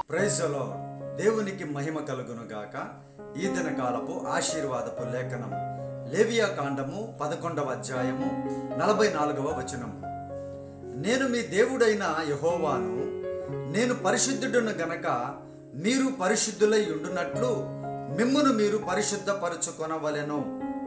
ప్రైజలో దేవునికి మహిమ కలుగును గాక ఈ దిన కాలపు ఆశీర్వాదపు లేఖనం లేవియా కాండము పదకొండవ అధ్యాయము నలభై నాలుగవ వచనము నేను మీ దేవుడైన యహోవాను నేను పరిశుద్ధుడును గనక మీరు పరిశుద్ధులై ఉండునట్లు మిమ్మును మీరు పరిశుద్ధపరచుకొనవలెను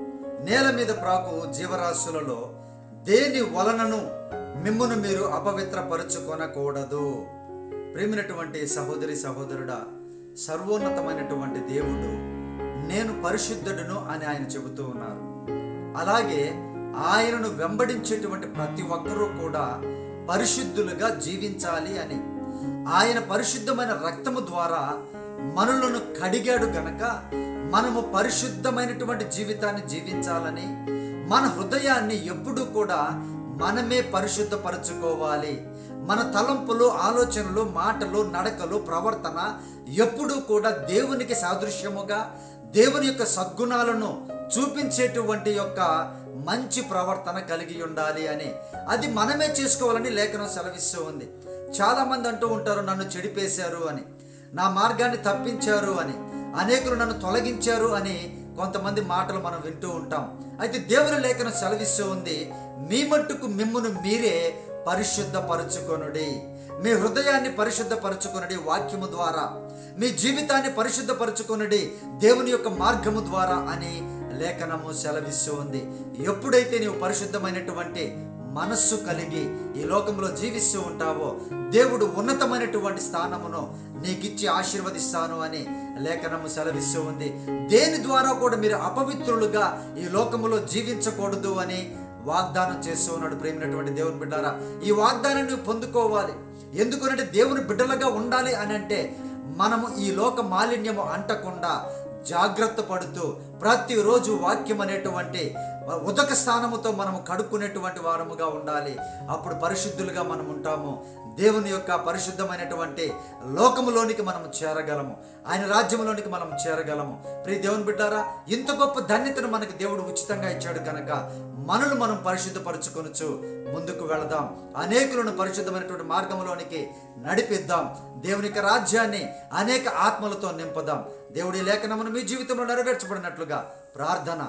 నేల మీద ప్రాకు జీవరాశులలో దేని వలనను మిమ్మును మీరు అపవిత్రపరచుకొనకూడదు ప్రేమినటువంటి సహోదరి సహోదరుడా సర్వోన్నతమైనటువంటి దేవుడు నేను పరిశుద్ధుడును అని ఆయన చెబుతూ ఉన్నారు అలాగే ఆయనను వెంబడించేటువంటి ప్రతి ఒక్కరూ కూడా పరిశుద్ధులుగా జీవించాలి అని ఆయన పరిశుద్ధమైన రక్తము ద్వారా మనలను కడిగాడు గనక మనము పరిశుద్ధమైనటువంటి జీవితాన్ని జీవించాలని మన హృదయాన్ని ఎప్పుడూ కూడా మనమే పరిశుద్ధపరచుకోవాలి మన తలంపులు ఆలోచనలు మాటలు నడకలు ప్రవర్తన ఎప్పుడూ కూడా దేవునికి సాదృశ్యముగా దేవుని యొక్క సద్గుణాలను చూపించేటువంటి యొక్క మంచి ప్రవర్తన కలిగి ఉండాలి అని అది మనమే చేసుకోవాలని లేఖనం సెలవిస్తూ ఉంది చాలామంది అంటూ ఉంటారు నన్ను చెడిపేశారు అని నా మార్గాన్ని తప్పించారు అని అనేకులు నన్ను తొలగించారు అని కొంతమంది మాటలు మనం వింటూ ఉంటాం అయితే దేవుని లేఖనం సెలవిస్తూ ఉంది మీ మట్టుకు మిమ్మును మీరే పరిశుద్ధపరచుకొనుడి మీ హృదయాన్ని పరిశుద్ధపరచుకొనుడి వాక్యము ద్వారా మీ జీవితాన్ని పరిశుద్ధపరచుకొనుడి దేవుని యొక్క మార్గము ద్వారా అని లేఖనము సెలవిస్తూ ఉంది ఎప్పుడైతే నీవు పరిశుద్ధమైనటువంటి మనస్సు కలిగి ఈ లోకంలో జీవిస్తూ ఉంటావో దేవుడు ఉన్నతమైనటువంటి స్థానమును నీకిచ్చి ఆశీర్వదిస్తాను అని లేఖనము సెలవిస్తూ ఉంది దేని ద్వారా కూడా మీరు అపవిత్రులుగా ఈ లోకములో జీవించకూడదు అని వాగ్దానం చేస్తూ ఉన్నాడు ప్రేమినటువంటి దేవుని బిడ్డారా ఈ వాగ్దానాన్ని నువ్వు పొందుకోవాలి ఎందుకనంటే దేవుని బిడ్డలుగా ఉండాలి అని అంటే మనము ఈ లోక మాలిన్యము అంటకుండా జాగ్రత్త పడుతూ ప్రతిరోజు వాక్యం అనేటువంటి ఉదక స్థానముతో మనము కడుక్కునేటువంటి వారముగా ఉండాలి అప్పుడు పరిశుద్ధులుగా మనం ఉంటాము దేవుని యొక్క పరిశుద్ధమైనటువంటి లోకములోనికి మనం చేరగలము ఆయన రాజ్యంలోనికి మనం చేరగలము ప్రియ దేవుని బిడ్డారా ఇంత గొప్ప ధన్యతను మనకి దేవుడు ఉచితంగా ఇచ్చాడు కనుక మనలు మనం పరిశుద్ధపరచుకొనొచ్చు ముందుకు వెళదాం అనేకులను పరిశుద్ధమైనటువంటి మార్గంలోనికి నడిపిద్దాం దేవుని యొక్క రాజ్యాన్ని అనేక ఆత్మలతో నింపదాం దేవుడి లేఖనమును మీ జీవితంలో నెరవేర్చబడినట్లుగా ప్రార్థన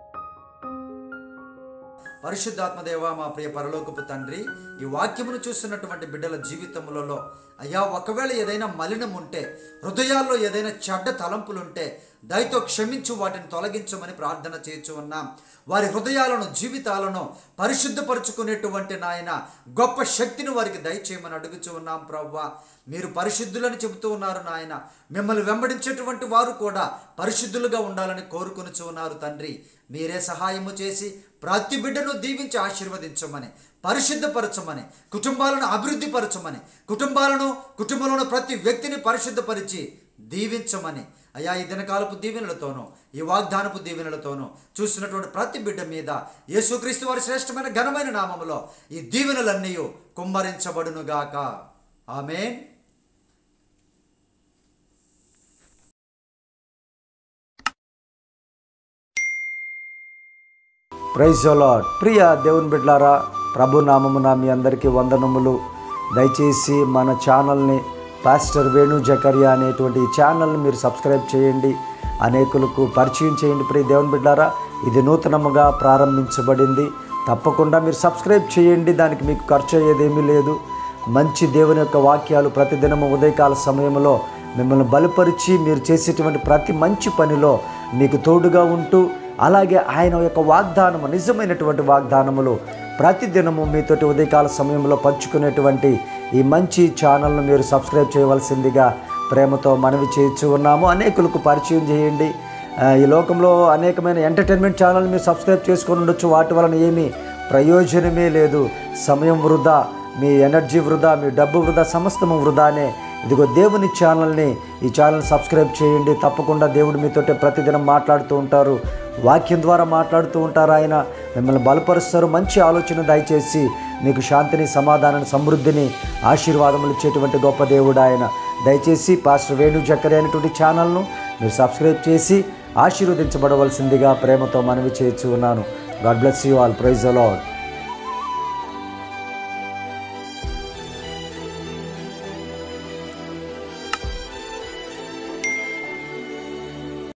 పరిశుద్ధాత్మదేవ మా ప్రియ పరలోకపు తండ్రి ఈ వాక్యమును చూస్తున్నటువంటి బిడ్డల జీవితములలో అయ్యా ఒకవేళ ఏదైనా మలినం ఉంటే హృదయాల్లో ఏదైనా చెడ్డ తలంపులుంటే దయతో క్షమించు వాటిని తొలగించమని ప్రార్థన చేయొచ్చు ఉన్నాం వారి హృదయాలను జీవితాలను పరిశుద్ధపరచుకునేటువంటి నాయన గొప్ప శక్తిని వారికి దయచేయమని అడుగుచూ ఉన్నాం ప్రవ్వా మీరు పరిశుద్ధులని చెబుతూ ఉన్నారు నాయన మిమ్మల్ని వెంబడించేటువంటి వారు కూడా పరిశుద్ధులుగా ఉండాలని కోరుకొనుచు ఉన్నారు తండ్రి మీరే సహాయము చేసి ప్రతి బిడ్డను దీవించి ఆశీర్వదించమని పరిశుద్ధపరచమని కుటుంబాలను అభివృద్ధి పరచమని కుటుంబాలను కుటుంబంలో ప్రతి వ్యక్తిని పరిశుద్ధపరిచి దీవించమని అయా ఈ దినకాలపు దీవెనలతోనూ ఈ వాగ్దానపు దీవెనలతోనూ చూస్తున్నటువంటి ప్రతి బిడ్డ మీద యేసుక్రీస్తు వారి శ్రేష్టమైన ఘనమైన నామములో ఈ దీవెనలన్నీ కుమ్మరించబడునుగాక ఆమెన్ ప్రైజ్ లార్డ్ ప్రియ దేవుని బిడ్లారా ప్రభు నామమున మీ అందరికీ వందనములు దయచేసి మన ఛానల్ని పాస్టర్ వేణు జకరియా అనేటువంటి ఈ ఛానల్ని మీరు సబ్స్క్రైబ్ చేయండి అనేకులకు పరిచయం చేయండి ప్రియ దేవుని బిడ్లారా ఇది నూతనముగా ప్రారంభించబడింది తప్పకుండా మీరు సబ్స్క్రైబ్ చేయండి దానికి మీకు ఖర్చు అయ్యేదేమీ లేదు మంచి దేవుని యొక్క వాక్యాలు ప్రతిదినము ఉదయకాల సమయంలో మిమ్మల్ని బలపరిచి మీరు చేసేటువంటి ప్రతి మంచి పనిలో మీకు తోడుగా ఉంటూ అలాగే ఆయన యొక్క వాగ్దానము నిజమైనటువంటి వాగ్దానములు ప్రతిదినము మీతోటి ఉదయకాల సమయంలో పంచుకునేటువంటి ఈ మంచి ఛానల్ను మీరు సబ్స్క్రైబ్ చేయవలసిందిగా ప్రేమతో మనవి చేయించు ఉన్నాము అనేకులకు పరిచయం చేయండి ఆ, ఈ లోకంలో అనేకమైన ఎంటర్టైన్మెంట్ ఛానల్ మీరు సబ్స్క్రైబ్ చేసుకొని ఉండొచ్చు వాటి వలన ఏమీ ప్రయోజనమే లేదు సమయం వృధా మీ ఎనర్జీ వృధా మీ డబ్బు వృధా సమస్తము వృధానే ఇదిగో దేవుని ఛానల్ని ఈ ఛానల్ సబ్స్క్రైబ్ చేయండి తప్పకుండా దేవుడు మీతోటే ప్రతిదినం మాట్లాడుతూ ఉంటారు వాక్యం ద్వారా మాట్లాడుతూ ఉంటారు ఆయన మిమ్మల్ని బలపరుస్తారు మంచి ఆలోచన దయచేసి మీకు శాంతిని సమాధానాన్ని సమృద్ధిని ఆశీర్వాదములు ఇచ్చేటువంటి గొప్ప దేవుడు ఆయన దయచేసి పాస్టర్ వేణు చక్కరి అనేటువంటి ఛానల్ను మీరు సబ్స్క్రైబ్ చేసి ఆశీర్వదించబడవలసిందిగా ప్రేమతో మనవి చేయొచ్చు ఉన్నాను God bless you all praise అలాడ్